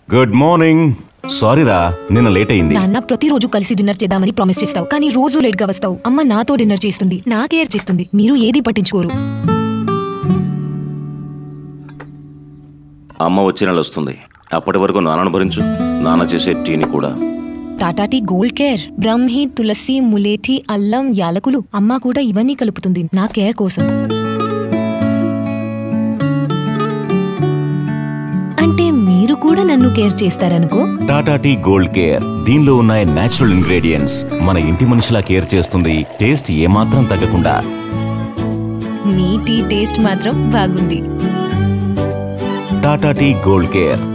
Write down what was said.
good morning సారీరా నిన్న late అయింది నాన్న ప్రతిరోజు కలిసి డిన్నర్ చేద్దామని ప్రామిస్ చేస్తావు కానీ రోజు లేట్ గా వస్తావు అమ్మ నాతో డిన్నర్ చేస్తుంది నా కేర్ చేస్తుంది మీరు ఏది పట్టించుకోరు అమ్మ వచ్చే నెల వస్తుంది అప్పటి వరకు నాన్నను భరించు నాన్న చేసే టీని కూడా టాటా టీ గోల్డ్ కేర్ బ్రహ్మి తులసి ములేఠి అల్లం యాలకులు అమ్మ కూడా ఇవన్నీ కలుపుతుంది నా కేర్ కోసం అంటే మీరు కూడా నన్ను కేర్ చేస్తారనుకో టాటా టీ గోల్డ్ కేర్ దీనిలో ఉన్న నేచురల్ ఇంగ్రీడియంట్స్ మన ఇంటి మనిషిలా కేర్ చేస్తుంది టేస్ట్ ఏమాత్రం తగ్గకుండా మీ టీ టేస్ట్ మాత్రం బాగుంది టాటా టీ గోల్డ్ కేర్